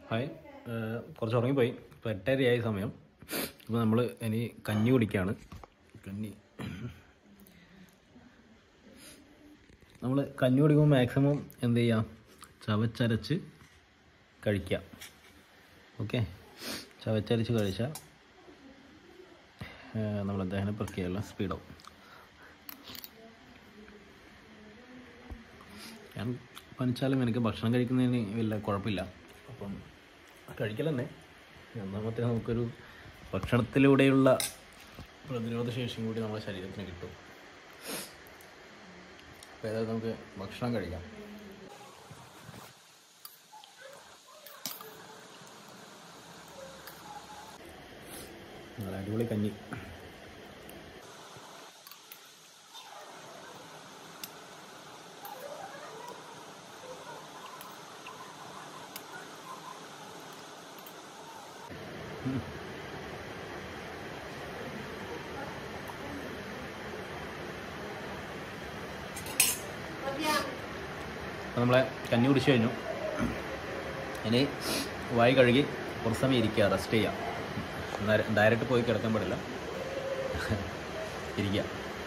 Hi ഏഹ് കുറച്ച് ഉറങ്ങിപ്പോയി ഇപ്പോൾ എട്ടരയായി സമയം ഇപ്പോൾ നമ്മൾ ഇനി കഞ്ഞി കുടിക്കുകയാണ് കഞ്ഞി നമ്മൾ കഞ്ഞി കുടിക്കുമ്പോൾ മാക്സിമം എന്ത് ചെയ്യാം ചവച്ചരച്ച് കഴിക്കാം ഓക്കെ ചവച്ചരച്ച് കഴിച്ചാൽ നമ്മൾ ദഹന പ്രക്രിയയെല്ലാം സ്പീഡാവും ഞാൻ പനിച്ചാലും എനിക്ക് ഭക്ഷണം കഴിക്കുന്നതിന് വലിയ കുഴപ്പമില്ല അപ്പം കഴിക്കൽ തന്നെ ഒന്നാമത്തെ നമുക്കൊരു ഭക്ഷണത്തിലൂടെയുള്ള പ്രതിരോധ ശേഷിയും കൂടി നമ്മുടെ ശരീരത്തിന് കിട്ടും അപ്പോൾ ഏതായാലും നമുക്ക് ഭക്ഷണം കഴിക്കാം നല്ല അടിപൊളി കഞ്ഞി അപ്പോൾ നമ്മളെ കഞ്ഞി കുടിച്ച് കഴിഞ്ഞു ഇനി വായി കഴുകി കുറച്ച് സമയം ഇരിക്കുക റെസ്റ്റ് ചെയ്യാം ഡയറക്റ്റ് പോയി കിടക്കാൻ പാടില്ല ഇരിക്കുക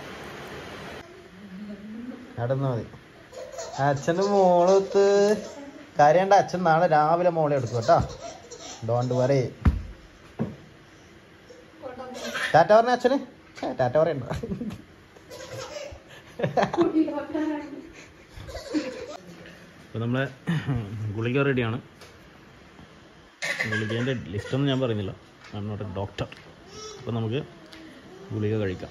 നടന്നാ മതി അച്ഛൻ്റെ മോളത്ത് കരയേണ്ട അച്ഛൻ നാളെ രാവിലെ മോളെ എടുക്കും കേട്ടോ ഡോണ്ട് വറി ടാറ്റ പറഞ്ഞ അച്ഛന് ഛെ, ടാറ്റ പറയണ്ട അപ്പോൾ നമ്മളെ ഗുളിക റെഡിയാണ് ഗുളികേൻ്റെ ലിസ്റ്റൊന്നും ഞാൻ പറയുന്നില്ല ഐ നോട്ട് എ ഡോക്ടർ അപ്പോൾ നമുക്ക് ഗുളിക കഴിക്കാം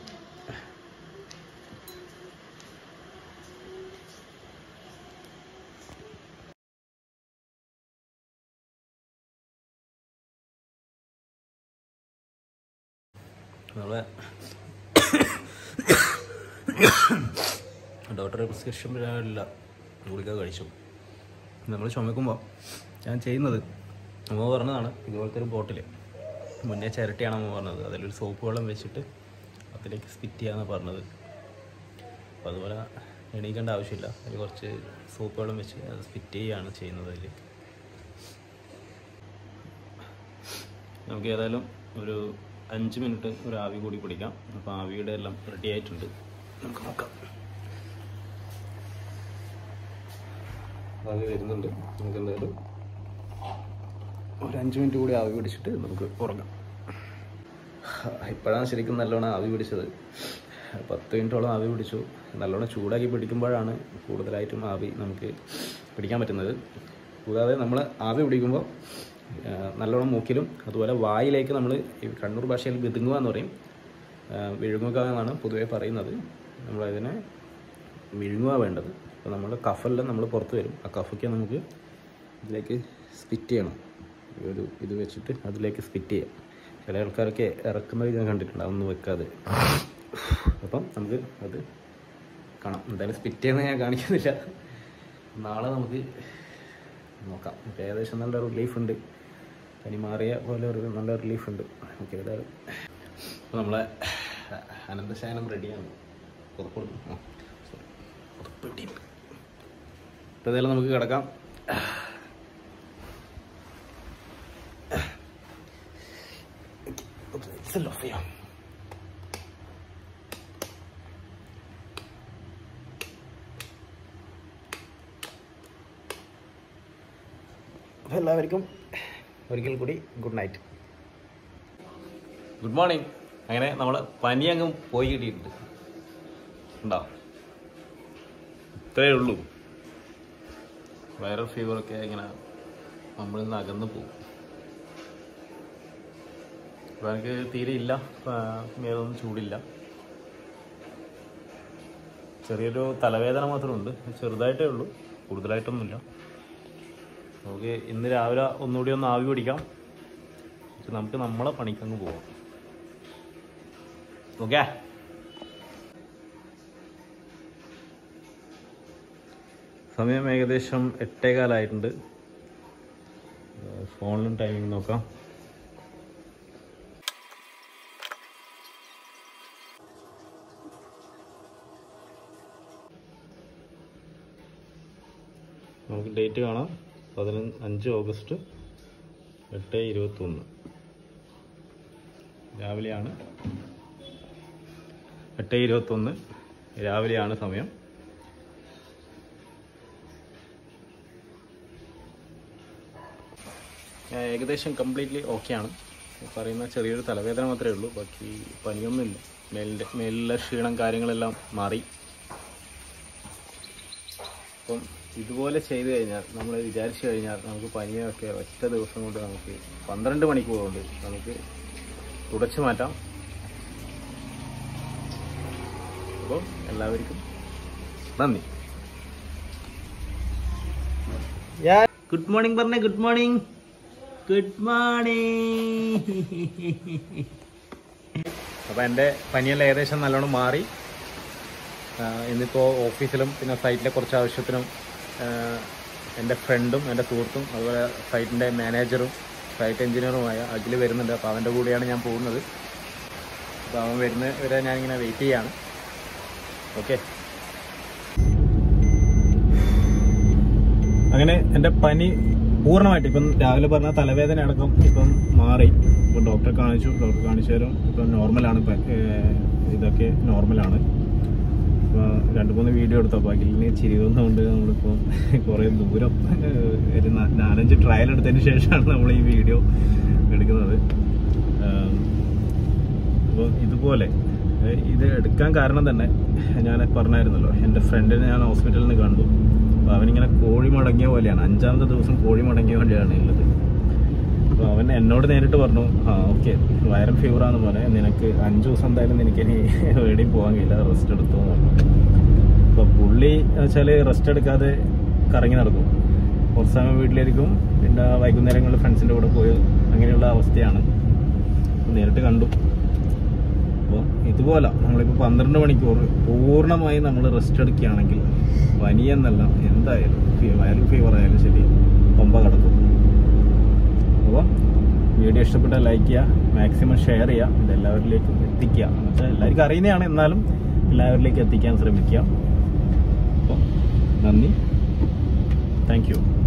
നമ്മളെ ഡോക്ടറെ പ്രിസ്ക്രിപ്ഷൻ പ്രകാരമില്ല ഗുളിക കഴിച്ചു നമ്മൾ ചുമക്കുമ്പോൾ ഞാൻ ചെയ്യുന്നത് അമ്മ പറഞ്ഞതാണ് ഇതുപോലത്തെ ഒരു ബോട്ടിൽ മുന്നേ ചിരട്ടിയാണ് അമ്മ പറഞ്ഞത് അതിലൊരു സോപ്പ് വെള്ളം വെച്ചിട്ട് അതിലേക്ക് സ്പിറ്റ് ചെയ്യാന്നാണ് പറഞ്ഞത് അപ്പോൾ അതുപോലെ എണീക്കേണ്ട ആവശ്യമില്ല അതിൽ കുറച്ച് സോപ്പ് വെള്ളം വെച്ച് അത് സ്പിറ്റ് ചെയ്യുകയാണ് ചെയ്യുന്നത് അതിലേക്ക് നമുക്ക് ഏതായാലും ഒരു അഞ്ച് മിനിറ്റ് ഒരു ആവി കൂടി പിടിക്കാം അപ്പോൾ ആവിയുടെ എല്ലാം റെഡി ആയിട്ടുണ്ട് നമുക്ക് നോക്കാം ആവി വരുന്നുണ്ട് നമുക്ക് എന്തായാലും ഒരു അഞ്ച് മിനിറ്റ് കൂടി ആവി പിടിച്ചിട്ട് നമുക്ക് ഉറങ്ങാം ഇപ്പോഴാണ് ശരിക്കും നല്ലോണം ആവി പിടിച്ചത് പത്ത് മിനിറ്റോളം ആവി പിടിച്ചു നല്ലോണം ചൂടാക്കി പിടിക്കുമ്പോഴാണ് കൂടുതലായിട്ടും ആവി നമുക്ക് പിടിക്കാൻ പറ്റുന്നത് കൂടാതെ നമ്മൾ ആവി പിടിക്കുമ്പോൾ ആ, നല്ലോണം മൂക്കിലും അതുപോലെ വായിലേക്ക് നമ്മൾ ഈ കണ്ണൂർ ഭാഷയിൽ വിതുങ്ങുക എന്ന് പറയും ആ, വിഴുങ്ങുക എന്നാണ് പൊതുവേ പറയുന്നത് നമ്മളതിനെ വിഴുങ്ങുക വേണ്ടത് അപ്പോൾ നമ്മൾ കഫെല്ലാം നമ്മൾ പുറത്ത് വരും ആ കഫയ്ക്ക് നമുക്ക് ഇതിലേക്ക് സ്പിറ്റ് ചെയ്യണം ഈ ഒരു ഇത് വെച്ചിട്ട് അതിലേക്ക് സ്പിറ്റ് ചെയ്യാം ചില ആൾക്കാരൊക്കെ ഇറക്കുന്നത് ഞാൻ കണ്ടിട്ടുണ്ട് അതൊന്നും വെക്കാതെ അപ്പം നമുക്ക് അത് കാണാം എന്തായാലും സ്പിറ്റ് ചെയ്യുന്നത് ഞാൻ കാണിക്കുന്നില്ല നാളെ നമുക്ക് നോക്കാം ഇപ്പം ഏകദേശം നല്ല റിലീഫ് ഉണ്ട് പനി മാറിയ പോലെ ഒരു നല്ല റിലീഫ് ഉണ്ട് ഓക്കെ ഏതായാലും അപ്പോൾ നമ്മളെ അനന്തശയനം റെഡിയാണ് പുറപ്പെടുന്നു ആ sorry. പുറത്ത് എവിടെയുണ്ട്? അപ്പോൾ ഏതായാലും നമുക്ക് കിടക്കാം ഇത് ഓഫ് ചെയ്യാം അപ്പോൾ എല്ലാവർക്കും ഒരിക്കൽ കൂടി ഗുഡ് നൈറ്റ് ഗുഡ് മോർണിംഗ് അങ്ങനെ നമ്മൾ പനി അങ്ങ് പോയി കിട്ടിയിട്ടുണ്ട് ഉണ്ടോ ഇത്രയേ ഉള്ളൂ വൈറൽ ഫീവറൊക്കെ ഇങ്ങനെ നമ്മളിൽ നിന്ന് അകന്നു പോകും അപ്പോൾ എനിക്ക് തീരെ ഇല്ല മേലൊന്നും ചൂടില്ല ചെറിയൊരു തലവേദന മാത്രമുണ്ട് ചെറുതായിട്ടേ ഉള്ളൂ കൂടുതലായിട്ടൊന്നുമില്ല നമുക്ക് ഇന്ന് രാവിലെ ഒന്നുകൂടി ഒന്ന് ആവി പിടിക്കാം എന്നിട്ട് നമുക്ക് നമ്മളെ പണിക്കങ്ങ് പോവാം ഓക്കെ സമയം ഏകദേശം എട്ടേകാലായിട്ടുണ്ട് ഫോണിലും ടൈമിംഗ് നോക്കാം നമുക്ക് ഡേറ്റ് കാണാം പതിനഞ്ച് അഞ്ച് ഓഗസ്റ്റ് എട്ട് ഇരുപത്തൊന്ന് രാവിലെയാണ് എട്ട് ഇരുപത്തൊന്ന് രാവിലെയാണ് സമയം ഞാൻ ഏകദേശം കംപ്ലീറ്റ്ലി ഓക്കെയാണ് പറയുന്ന ചെറിയൊരു തലവേദന മാത്രമേ ഉള്ളൂ ബാക്കി പനിയൊന്നുമില്ല മേലിൻ്റെ മേലിലെ ക്ഷീണം കാര്യങ്ങളെല്ലാം മാറി അപ്പം ഇതുപോലെ ചെയ്തു കഴിഞ്ഞാൽ നമ്മൾ വിചാരിച്ചു കഴിഞ്ഞാൽ നമുക്ക് പനിയൊക്കെ ഒറ്റ ദിവസം കൊണ്ട് നമുക്ക് പന്ത്രണ്ട് മണിക്കൂർ കൊണ്ട് നമുക്ക് തുടച്ചു മാറ്റാം അപ്പോൾ എല്ലാവർക്കും നന്ദി ഗുഡ് മോർണിംഗ് പറഞ്ഞേ ഗുഡ് മോർണിംഗ് ഗുഡ് മോർണിംഗ് അപ്പോൾ എൻ്റെ പനിയെല്ലാം ഏകദേശം നല്ലോണം മാറി ആഹ് ഇന്നിപ്പോൾ ഓഫീസിലും പിന്നെ സൈറ്റിലെ കുറച്ച് ആവശ്യത്തിനും ആഹ് എൻ്റെ ഫ്രണ്ടും എൻ്റെ സുഹൃത്തും അതുപോലെ സൈറ്റിൻ്റെ മാനേജറും സൈറ്റ് എഞ്ചിനീയറുമായ അഖിൽ വരുന്നുണ്ട് അപ്പോൾ അവൻ്റെ കൂടെയാണ് ഞാൻ പോകുന്നത് അപ്പോൾ അവൻ വരുന്ന വരെ ഞാനിങ്ങനെ വെയിറ്റ് ചെയ്യാണ് ഓക്കെ അങ്ങനെ എൻ്റെ പനി പൂർണ്ണമായിട്ട് ഇപ്പം രാവിലെ പറഞ്ഞ തലവേദന അടക്കം ഇപ്പം മാറി ഇപ്പം ഡോക്ടറെ കാണിച്ചു ഡോക്ടറെ കാണിച്ചു തരും ഇപ്പം നോർമലാണ് ഇപ്പം ഏഹ് ഇതൊക്കെ നോർമലാണ് ഇപ്പോൾ രണ്ട് മൂന്ന് വീഡിയോ എടുത്തു അപ്പോൾ അഖിലിന് ചിരി വന്നുകൊണ്ട് നമ്മളിപ്പോൾ കുറേ ദൂരം ഏഹ്, ഒരു നാ- നാലഞ്ച് ട്രയൽ എടുത്തതിന് ശേഷമാണ് നമ്മൾ ഈ വീഡിയോ എടുക്കുന്നത് അപ്പോൾ ഇതുപോലെ ഏഹ്, ഇത് എടുക്കാൻ കാരണം തന്നെ ഞാൻ പറഞ്ഞായിരുന്നല്ലോ എൻ്റെ ഫ്രണ്ടിനെ ഞാൻ ഹോസ്പിറ്റലിൽ നിന്ന് കണ്ടു അപ്പോൾ അവനിങ്ങനെ കോഴി മടങ്ങിയ പോലെയാണ് അഞ്ചാമത്തെ ദിവസം കോഴി മടങ്ങിയ പോലെയാണ് ഉള്ളത് അപ്പോൾ അവൻ എന്നോട് നേരിട്ട് പറഞ്ഞു ആ ഓക്കെ വൈറൽ ഫീവറാന്ന് പോലെ നിനക്ക് അഞ്ച് ദിവസം എന്തായാലും നിനക്കിനി എവിടെയും പോകാൻ കഴിയില്ല റെസ്റ്റ് എടുത്തു എന്ന് പറഞ്ഞു അപ്പോൾ പുള്ളി വെച്ചാൽ റെസ്റ്റ് എടുക്കാതെ കറങ്ങി നടക്കും കുറച്ച് സമയം വീട്ടിലിരിക്കും പിന്നെ വൈകുന്നേരങ്ങളിൽ ഫ്രണ്ട്സിൻ്റെ കൂടെ പോയി അങ്ങനെയുള്ള അവസ്ഥയാണ് നേരിട്ട് കണ്ടു അപ്പോൾ ഇതുപോലെ നമ്മളിപ്പോൾ പന്ത്രണ്ട് മണിക്കൂർ പൂർണ്ണമായി നമ്മൾ റെസ്റ്റ് എടുക്കുകയാണെങ്കിൽ പനിയെന്നല്ല എന്തായാലും ഫീ- വൈറൽ ഫീവർ ആയാലും ശരി കൊമ്പ കിടക്കും അപ്പോൾ വീഡിയോ ഇഷ്ടപ്പെട്ടാൽ ലൈക്ക് ചെയ്യുക മാക്സിമം ഷെയർ ചെയ്യുക ഇത് എല്ലാവരിലേക്കും എത്തിക്കുക എന്ന് വെച്ചാൽ എല്ലാവർക്കും അറിയുന്നതാണ് എന്നാലും എല്ലാവരിലേക്കും എത്തിക്കാൻ ശ്രമിക്കുക അപ്പോൾ നന്ദി താങ്ക് യു